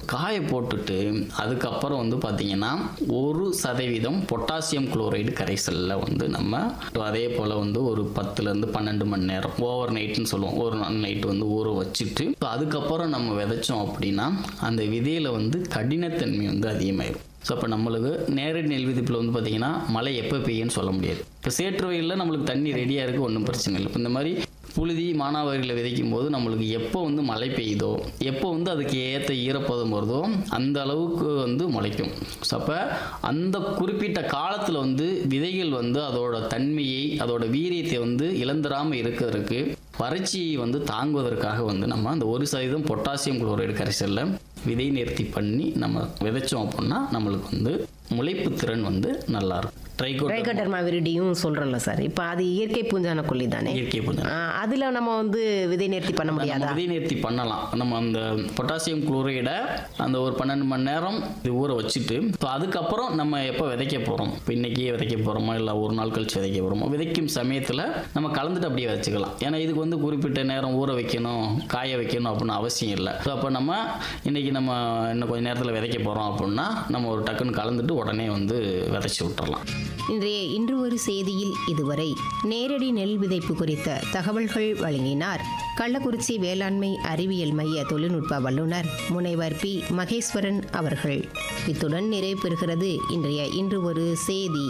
காய போட்டுட்டு அதுக்கப்புறம் வந்து பார்த்தீங்கன்னா ஒரு சதவீதம் பொட்டாசியம் குளோரைடு கரைசலில் வந்து நம்ம அதே போல் வந்து ஒரு பத்துலேருந்து பன்னெண்டு மணி நேரம் ஓவர் நைட்னு சொல்லுவோம் ஒரு நைட்டு வந்து ஊற வச்சுட்டு so அதுக்கப்புறம் நம்ம விதைச்சோம் அப்படின்னா அந்த விதையில் வந்து கடினத்தன்மை வந்து அதிகமாயிடும் ஸோ அப்போ நம்மளுக்கு நேரடி நெல் விதிப்பில் வந்து பார்த்தீங்கன்னா மழை எப்போ பெய்யும்னு சொல்ல முடியாது இப்போ சேற்று வயலில் நம்மளுக்கு தண்ணி ரெடியாக இருக்குது ஒன்றும் பிரச்சனை இல்லை இப்போ இந்த மாதிரி புழுதி மானாவாரியில் விதைக்கும் போது நம்மளுக்கு எப்போ வந்து மழை பெய்யுதோ எப்போ வந்து அதுக்கு ஏற்ற ஈரப்பதம் வருதோ அந்த அளவுக்கு வந்து முளைக்கும் ஸோ அப்போ அந்த குறிப்பிட்ட காலத்தில் வந்து விதைகள் வந்து அதோட தன்மையை அதோட வீரியத்தை வந்து இழந்துடாமல் இருக்கிறதுக்கு வறட்சியை வந்து தாங்குவதற்காக வந்து நம்ம அந்த ஒரு சதவீதம் பொட்டாசியம் குளோரைடு கரைசலில் விதை நேர்த்தி பண்ணி நம்ம விதைச்சோம் அப்படின்னா நம்மளுக்கு வந்து முளைப்பு திறன் வந்து நல்லா இருக்கும் ட்ரைகோட் ட்ரைகோடர்மா விரிடியும் சொல்றோம்ல சார் இப்போ அது இயற்கை பூஞ்சான கொல்லி தானே இயற்கை பூஞ்சை ஆ, அதுல நம்ம வந்து விதை நேர்த்தி பண்ண நம்ம முடியாதா விதை நேர்த்தி பண்ணலாம் நம்ம அந்த பொட்டாசியம் குளோரைடை அந்த ஒரு பன்னெண்டு மணி நேரம் இது ஊற வச்சுட்டு இப்போ அதுக்கப்புறம் நம்ம எப்போ விதைக்க போகிறோம் இப்போ இன்றைக்கி விதைக்க போகிறோமா இல்லை ஒரு நாள் கழிச்சு விதைக்க போகிறோமோ விதைக்கும் சமயத்தில் நம்ம கலந்துட்டு அப்படியே வச்சுக்கலாம் ஏன்னா இதுக்கு வந்து குறிப்பிட்ட நேரம் ஊற வைக்கணும் காய வைக்கணும் அப்படின்னு அவசியம் இல்லை ஸோ அப்போ நம்ம இன்றைக்கி நம்ம இன்னும் கொஞ்சம் நேரத்தில் விதைக்க போகிறோம் அப்படின்னா நம்ம ஒரு டக்குன்னு கலந்துட்டு உடனே வந்து விதைச்சி விட்டுறலாம் இன்றைய இன்று ஒரு செய்தியில் இதுவரை நேரடி நெல் விதைப்பு குறித்த தகவல்கள் வழங்கினார் கள்ளக்குறிச்சி வேளாண்மை அறிவியல் மைய தொழில்நுட்ப வல்லுநர் முனைவர் பி மகேஸ்வரன் அவர்கள் இத்துடன் நிறைவு பெறுகிறது இன்றைய இன்று ஒரு செய்தி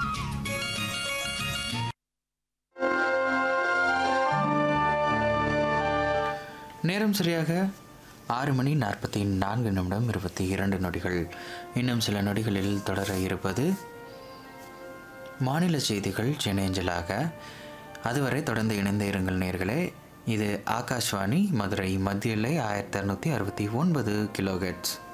நேரம் சரியாக ஆறு மணி நாற்பத்தி நான்கு நிமிடம் இருபத்தி இரண்டு நொடிகள் இன்னும் சில நொடிகளில் தொடர இருப்பது மாநில செய்திகள் சென்னையஞ்சலாக அதுவரை தொடர்ந்து இணைந்து இருங்கள் நேர்களே இது ஆகாஷ்வாணி மதுரை மத்திய எல்லை ஆயிரத்தி அறுநூற்றி அறுபத்தி ஒன்பது கிலோஹெட்ஸ்